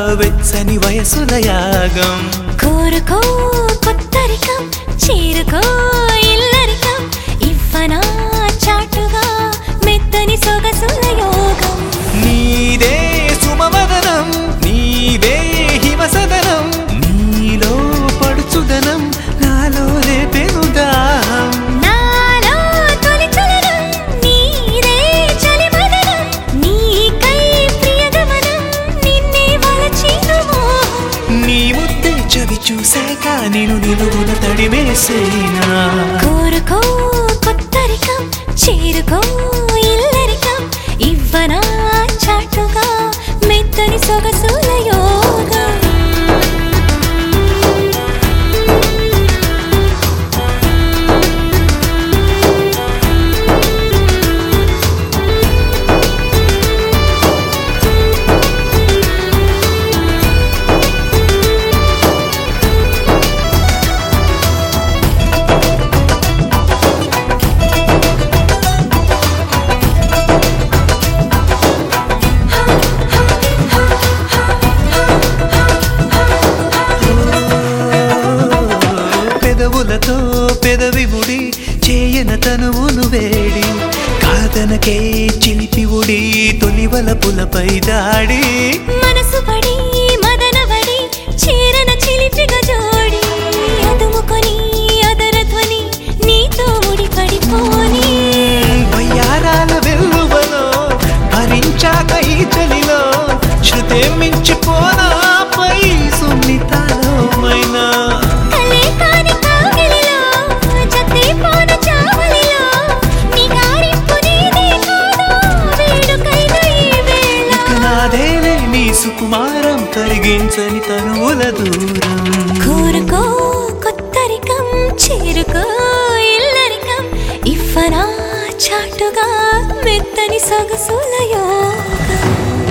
వెచ్చని వయసుల యాగం కోరుకో కొత్తరికం చేరుకో ఇల్లరికం ఇవ్వనా చాటుగా మెత్తని సొగసుల యోగం నీదే సుమవదనం నీవే హిమసదనం నీలో పడుచుదనం నాలో రేపెను దాహం నాలో తొలి చలనం నీదే చలిమదనం నీకై ప్రియగమనం నిన్నే వలచిన మోహం నీ ముద్దే చవి చూశాక నేను నిలువున తడిమేసేనా కోరుకో కొత్తరికం చేరుకో ఇల్లరికం ఇవ్వనా చాటుగా మెత్తని సొగసుల యోగం పెదవులతో పెదవి ముడి చేయన తనువును వేడి కాదనకే చిలిపి ఉడి తొలివల పులపై దాడి మనసు పడి మదనబడి చీరన చిలిపిగ జోడి అదుముకొని అదర ధ్వని నీతో ముడి పడిపోని వయ్యారాల వెల్లువలో భరించాక ఈ చలిలో శృతే మించిపోనాపై సున్నితాలో మైనా కలే కాని కాగిలిలో జతే పోన చావలిలో నీ గారింపు నీదే కాదా వేడుకైన ఈ వేళ ఇక నాదేలే నీ సుకుమారం కరిగించని తనువుల దూరం కోరుకో కొత్తరికం చేరుకో ఇల్లరికం ఇవ్వనా చాటుగా మెత్తని సొగసుల యోగం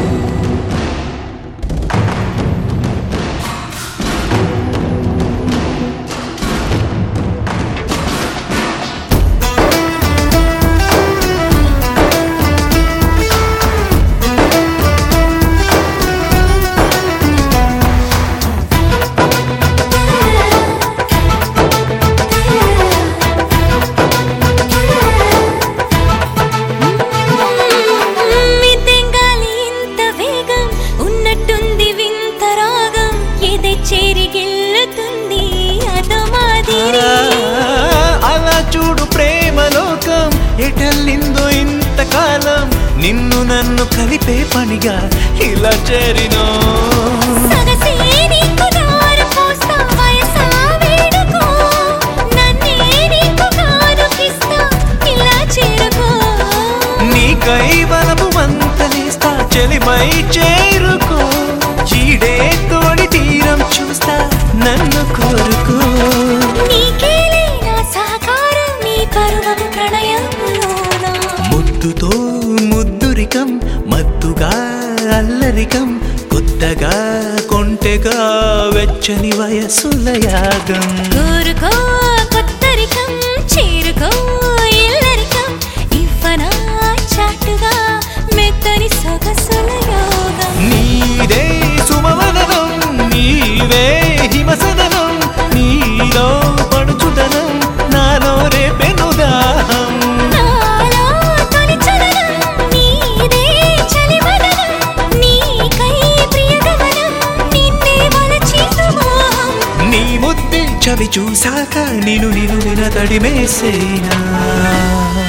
మిద్దెంగాలి ఇంత వేగం ఉన్నట్టుంది వింత రాగం ఎదే చేరి గెల్లుతుంది అదో మాదిరి అలా చూడు ప్రేమ లోకం ఎటల్లిందో ఇంతకాలం నిన్ను నన్ను కలిపే పనిగా ఇలా చేరినో సగసే నీకు దారి పోస్తా వయసా వేడుకో నన్నే నీకు కానుకిస్తా ఇలా చేరుకో నీకై వలపు వంతనేస్తా చెలిమై చేరుకో చీడే తోడి తీరం చూస్తా నన్ను కోరుకో నీకేలే నా సహకారం నీ పరువం ప్రణయంలోన ముద్దుతో ముద్దురికం మత్తుగా అల్లరికం కొత్తగా కొంటెగా వెచ్చని వయసుల యాగం కోరుకో కొత్తరికం చేరుకో ఇల్లరికం ఇవ్వనా చాటుగా మెత్తని సొగసుల యోగం నీదే సుమవదనం నీవే హిమసదనం నీలో పడుచుదనం నాలో రేపెను దాహం నాలో తొలి చలనం నీదే చలివదనం నీకై ప్రియగమనం నిన్నే వలచిన మోహం నీ ముద్దే చవి చూశాక నేను నిలువిన తడిమేసేనా